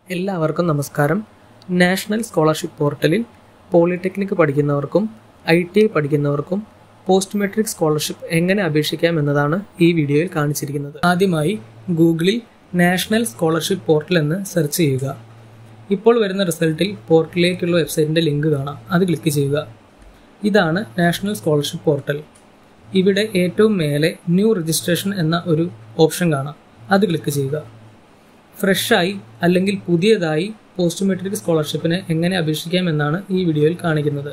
എല്ലാവർക്കും നമസ്കാരം national scholarship പോർട്ടലിൽ പോളിടെക്നിക് പഠിക്കുന്നവർക്കും ഐ ടി ഐ പഠിക്കുന്നവർക്കും പോസ്റ്റ് മെട്രിക് സ്കോളർഷിപ്പ് എങ്ങനെ അപേക്ഷിക്കാം എന്നതാണ് ഈ വീഡിയോയിൽ കാണിച്ചിരിക്കുന്നത് ആദ്യമായി ഗൂഗിളിൽ നാഷണൽ സ്കോളർഷിപ്പ് പോർട്ടൽ എന്ന് സെർച്ച് ചെയ്യുക ഇപ്പോൾ വരുന്ന റിസൾട്ടിൽ പോർട്ടലിലേക്കുള്ള വെബ്സൈറ്റിൻ്റെ ലിങ്ക് കാണാം അത് ക്ലിക്ക് ചെയ്യുക ഇതാണ് നാഷണൽ സ്കോളർഷിപ്പ് പോർട്ടൽ ഇവിടെ ഏറ്റവും മേലെ ന്യൂ രജിസ്ട്രേഷൻ എന്ന ഒരു ഓപ്ഷൻ കാണാം അത് ക്ലിക്ക് ചെയ്യുക ഫ്രഷായി അല്ലെങ്കിൽ പുതിയതായി പോസ്റ്റ് മെട്രിക് സ്കോളർഷിപ്പിന് എങ്ങനെ അപേക്ഷിക്കാം എന്നാണ് ഈ വീഡിയോയിൽ കാണിക്കുന്നത്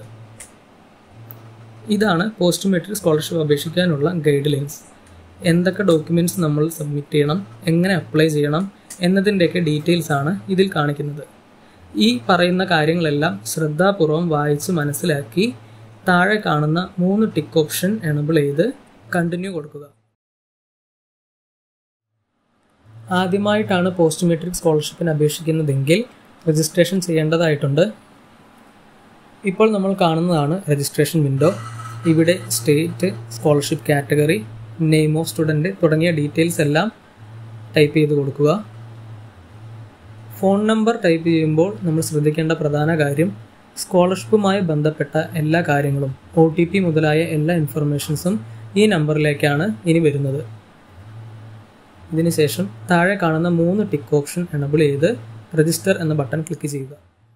ഇതാണ് പോസ്റ്റ് മെട്രിക് സ്കോളർഷിപ്പ് അപേക്ഷിക്കാനുള്ള ഗൈഡ് ലൈൻസ് എന്തൊക്കെ ഡോക്യുമെൻറ്റ്സ് നമ്മൾ സബ്മിറ്റ് ചെയ്യണം എങ്ങനെ അപ്ലൈ ചെയ്യണം എന്നതിൻ്റെയൊക്കെ ഡീറ്റെയിൽസ് ആണ് ഇതിൽ കാണിക്കുന്നത് ഈ പറയുന്ന കാര്യങ്ങളെല്ലാം ശ്രദ്ധാപൂർവം വായിച്ച് മനസ്സിലാക്കി താഴെ കാണുന്ന മൂന്ന് ടിക്ക് ഓപ്ഷൻ എനബിൾ ചെയ്ത് കണ്ടിന്യൂ കൊടുക്കുക ആദ്യമായിട്ടാണ് പോസ്റ്റ് മെട്രിക് സ്കോളർഷിപ്പിന് അപേക്ഷിക്കുന്നതെങ്കിൽ രജിസ്ട്രേഷൻ ചെയ്യേണ്ടതായിട്ടുണ്ട് ഇപ്പോൾ നമ്മൾ കാണുന്നതാണ് രജിസ്ട്രേഷൻ വിൻഡോ ഇവിടെ state scholarship category name of student തുടങ്ങിയ ഡീറ്റെയിൽസ് എല്ലാം ടൈപ്പ് ചെയ്ത് കൊടുക്കുക ഫോൺ നമ്പർ ടൈപ്പ് ചെയ്യുമ്പോൾ നമ്മൾ ശ്രദ്ധിക്കേണ്ട പ്രധാന കാര്യം സ്കോളർഷിപ്പുമായി ബന്ധപ്പെട്ട എല്ലാ കാര്യങ്ങളും ഒ ടി പി മുതലായ എല്ലാ ഇൻഫർമേഷൻസും ഈ നമ്പറിലേക്കാണ് ഇനി വരുന്നത് ഇതിനുശേഷം താഴെ കാണുന്ന മൂന്ന് ടിക്ക് ഓപ്ഷൻ എനബിൾ ചെയ്ത് രജിസ്റ്റർ എന്ന ബട്ടൺ ക്ലിക്ക് ചെയ്യുക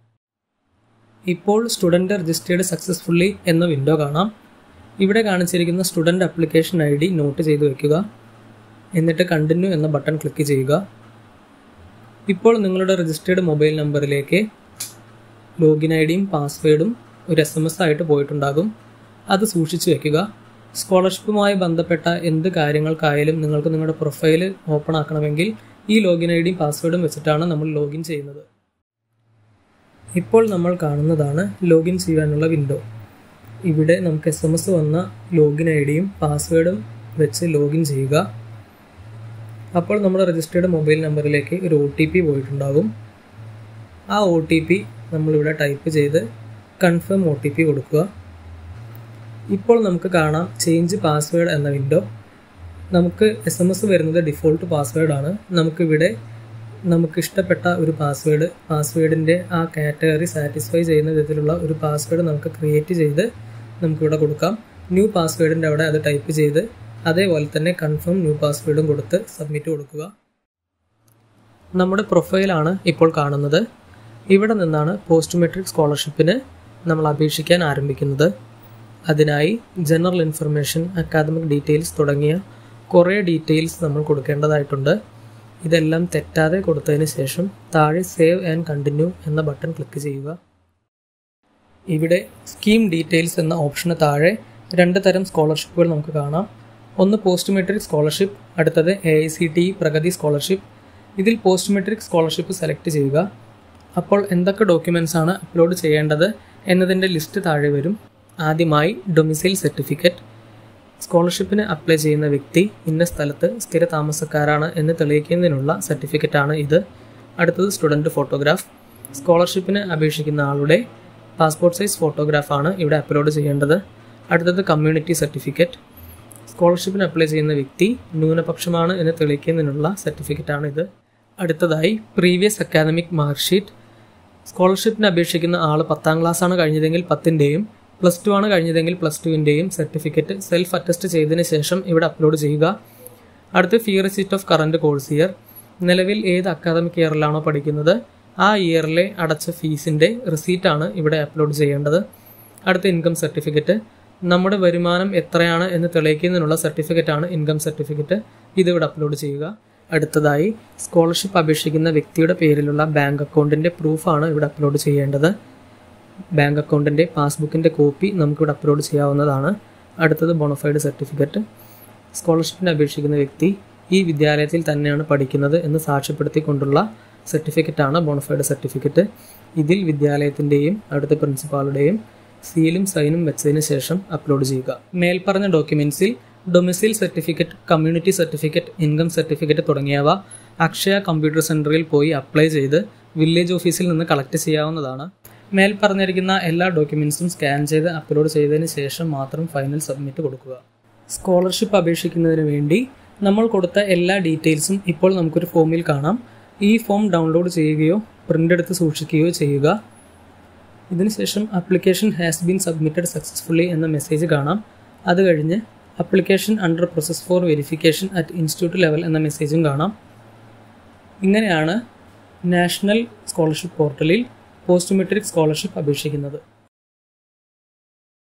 ഇപ്പോൾ സ്റ്റുഡൻറ്റ് രജിസ്റ്റേർഡ് സക്സസ്ഫുള്ളി എന്ന വിൻഡോ കാണാം ഇവിടെ കാണിച്ചിരിക്കുന്ന student application I D note ചെയ്ത് വയ്ക്കുക എന്നിട്ട് കണ്ടിന്യൂ എന്ന ബട്ടൺ ക്ലിക്ക് ചെയ്യുക ഇപ്പോൾ നിങ്ങളുടെ രജിസ്റ്റേർഡ് മൊബൈൽ നമ്പറിലേക്ക് ലോഗിൻ ഐ ഡിയും പാസ്വേഡും ഒരു എസ് എം എസ് ആയിട്ട് പോയിട്ടുണ്ടാകും അത് സൂക്ഷിച്ചു വെക്കുക സ്കോളർഷിപ്പുമായി ബന്ധപ്പെട്ട എന്ത് കാര്യങ്ങൾക്കായാലും നിങ്ങൾക്ക് നിങ്ങളുടെ പ്രൊഫൈൽ ഓപ്പൺ ആക്കണമെങ്കിൽ ഈ ലോഗിൻ ഐ ഡിയും പാസ്വേഡും വെച്ചിട്ടാണ് നമ്മൾ ലോഗിൻ ചെയ്യുന്നത് ഇപ്പോൾ നമ്മൾ കാണുന്നതാണ് ലോഗിൻ ചെയ്യാനുള്ള വിൻഡോ ഇവിടെ നമുക്ക് എസ് എം എസ് വന്ന ലോഗിൻ ഐ ഡിയും പാസ്വേഡും വെച്ച് ലോഗിൻ ചെയ്യുക അപ്പോൾ നമ്മുടെ രജിസ്റ്റേർഡ് മൊബൈൽ നമ്പറിലേക്ക് ഒരു ഒ ടി പി പോയിട്ടുണ്ടാകും ആ ഒ ടി പി നമ്മളിവിടെ ടൈപ്പ് ചെയ്ത് കൺഫേം ഒ ടി പി കൊടുക്കുക ഇപ്പോൾ നമുക്ക് കാണാം ചേഞ്ച് പാസ്വേഡ് എന്ന വിൻഡോ നമുക്ക് എസ് എം എസ് വരുന്നത് ഡിഫോൾട്ട് പാസ്വേഡാണ് നമുക്കിവിടെ നമുക്ക് ഇഷ്ടപ്പെട്ട ഒരു പാസ്വേഡ് പാസ്വേഡിൻ്റെ ആ കാറ്റഗറി സാറ്റിസ്ഫൈ ചെയ്യുന്ന വിധത്തിലുള്ള ഒരു പാസ്വേഡ് നമുക്ക് ക്രിയേറ്റ് ചെയ്ത് നമുക്കിവിടെ കൊടുക്കാം ന്യൂ പാസ്വേഡിൻ്റെ അവിടെ അത് ടൈപ്പ് ചെയ്ത് അതേപോലെ തന്നെ കൺഫേം ന്യൂ പാസ്വേഡും കൊടുത്ത് സബ്മിറ്റ് കൊടുക്കുക നമ്മുടെ പ്രൊഫൈലാണ് ഇപ്പോൾ കാണുന്നത് ഇവിടെ നിന്നാണ് പോസ്റ്റ് മെട്രിക് സ്കോളർഷിപ്പിന് നമ്മൾ അപേക്ഷിക്കാൻ ആരംഭിക്കുന്നത് അതിനായി ജനറൽ ഇൻഫർമേഷൻ അക്കാദമിക് ഡീറ്റെയിൽസ് തുടങ്ങിയ കുറേ ഡീറ്റെയിൽസ് നമ്മൾ കൊടുക്കേണ്ടതായിട്ടുണ്ട് ഇതെല്ലാം തെറ്റാതെ കൊടുത്തതിന് ശേഷം താഴെ സേവ് ആൻഡ് കണ്ടിന്യൂ എന്ന ബട്ടൺ ക്ലിക്ക് ചെയ്യുക ഇവിടെ സ്കീം ഡീറ്റെയിൽസ് എന്ന ഓപ്ഷന് താഴെ രണ്ട് തരം സ്കോളർഷിപ്പുകൾ നമുക്ക് കാണാം ഒന്ന് പോസ്റ്റ് മെട്രിക് സ്കോളർഷിപ്പ് അടുത്തത് A I C T Pragati scholarship ഇതിൽ പോസ്റ്റ് മെട്രിക് സ്കോളർഷിപ്പ് സെലക്ട് ചെയ്യുക അപ്പോൾ എന്തൊക്കെ ഡോക്യുമെൻ്റ്സ് ആണ് അപ്ലോഡ് ചെയ്യേണ്ടത് എന്നതിൻ്റെ ലിസ്റ്റ് താഴെ വരും ആദ്യമായി ഡൊമിസൈൽ സർട്ടിഫിക്കറ്റ് സ്കോളർഷിപ്പിന് അപ്ലൈ ചെയ്യുന്ന വ്യക്തി ഇന്ന സ്ഥലത്ത് സ്ഥിര താമസക്കാരാണ് എന്ന് തെളിയിക്കുന്നതിനുള്ള സർട്ടിഫിക്കറ്റാണ് ഇത് അടുത്തത് സ്റ്റുഡൻറ്റ് ഫോട്ടോഗ്രാഫ് സ്കോളർഷിപ്പിന് അപേക്ഷിക്കുന്ന ആളുടെ പാസ്പോർട്ട് സൈസ് ഫോട്ടോഗ്രാഫാണ് ഇവിടെ അപ്ലോഡ് ചെയ്യേണ്ടത് അടുത്തത് കമ്മ്യൂണിറ്റി സർട്ടിഫിക്കറ്റ് സ്കോളർഷിപ്പിന് അപ്ലൈ ചെയ്യുന്ന വ്യക്തി ന്യൂനപക്ഷമാണ് എന്ന് തെളിയിക്കുന്നതിനുള്ള സർട്ടിഫിക്കറ്റാണ് ഇത് അടുത്തതായി പ്രീവിയസ് അക്കാദമിക് മാർക്ക്ഷീറ്റ് സ്കോളർഷിപ്പിന് അപേക്ഷിക്കുന്ന ആൾ പത്താം ക്ലാസ്സാണ് കഴിഞ്ഞതെങ്കിൽ പത്തിൻ്റെയും പ്ലസ് ടു ആണ് കഴിഞ്ഞതെങ്കിൽ പ്ലസ് ടുവിൻ്റെയും സർട്ടിഫിക്കറ്റ് സെൽഫ് അറ്റസ്റ്റ് ചെയ്തതിന് ശേഷം ഇവിടെ അപ്ലോഡ് ചെയ്യുക അടുത്ത് fee receipt of current course year നിലവിൽ ഏത് അക്കാദമിക് ഇയറിലാണോ പഠിക്കുന്നത് ആ ഇയറിലെ അടച്ച ഫീസിൻ്റെ റിസീറ്റാണ് ഇവിടെ അപ്ലോഡ് ചെയ്യേണ്ടത് അടുത്ത ഇൻകം സർട്ടിഫിക്കറ്റ് നമ്മുടെ വരുമാനം എത്രയാണ് എന്ന് തെളിയിക്കുന്നതിനുള്ള സർട്ടിഫിക്കറ്റാണ് ഇൻകം സർട്ടിഫിക്കറ്റ് ഇത് ഇവിടെ അപ്ലോഡ് ചെയ്യുക അടുത്തതായി സ്കോളർഷിപ്പ് അപേക്ഷിക്കുന്ന വ്യക്തിയുടെ പേരിലുള്ള ബാങ്ക് അക്കൗണ്ടിൻ്റെ പ്രൂഫാണ് ഇവിടെ അപ്ലോഡ് ചെയ്യേണ്ടത് ബാങ്ക് അക്കൗണ്ടിൻ്റെ പാസ്ബുക്കിൻ്റെ കോപ്പി നമുക്കിവിടെ അപ്ലോഡ് ചെയ്യാവുന്നതാണ് അടുത്തത് ബോണഫൈഡ് സർട്ടിഫിക്കറ്റ് സ്കോളർഷിപ്പിന് അപേക്ഷിക്കുന്ന വ്യക്തി ഈ വിദ്യാലയത്തിൽ തന്നെയാണ് പഠിക്കുന്നത് എന്ന് സാക്ഷ്യപ്പെടുത്തിക്കൊണ്ടുള്ള സർട്ടിഫിക്കറ്റാണ് ബോണഫൈഡ് സർട്ടിഫിക്കറ്റ് ഇതിൽ വിദ്യാലയത്തിൻ്റെയും അടുത്ത പ്രിൻസിപ്പാളുടെയും സീലും സൈനും വെച്ചതിന് ശേഷം അപ്ലോഡ് ചെയ്യുക മേൽപ്പറഞ്ഞ ഡോക്യുമെൻസിൽ domicile certificate community certificate income certificate തുടങ്ങിയവ അക്ഷയ കമ്പ്യൂട്ടർ സെൻറ്ററിൽ പോയി അപ്ലൈ ചെയ്ത് വില്ലേജ് ഓഫീസിൽ നിന്ന് കളക്ട് ചെയ്യാവുന്നതാണ് മേൽ പറഞ്ഞിരിക്കുന്ന എല്ലാ ഡോക്യുമെൻസും സ്കാൻ ചെയ്ത് അപ്ലോഡ് ചെയ്തതിന് ശേഷം മാത്രം ഫൈനൽ സബ്മിറ്റ് കൊടുക്കുക സ്കോളർഷിപ്പ് അപേക്ഷിക്കുന്നതിന് വേണ്ടി നമ്മൾ കൊടുത്ത എല്ലാ ഡീറ്റെയിൽസും ഇപ്പോൾ നമുക്കൊരു ഫോമിൽ കാണാം ഈ ഫോം ഡൗൺലോഡ് ചെയ്യുകയോ പ്രിൻ്റ് എടുത്ത് സൂക്ഷിക്കുകയോ ചെയ്യുക ഇതിനുശേഷം application has been submitted successfully എന്ന മെസ്സേജ് കാണാം അത് കഴിഞ്ഞ് application under process for verification at institute level എന്ന മെസ്സേജും കാണാം ഇങ്ങനെയാണ് നാഷണൽ സ്കോളർഷിപ്പ് പോർട്ടലിൽ പോസ്റ്റ് മെട്രിക് സ്കോളർഷിപ്പ് അപേക്ഷിക്കുന്നത്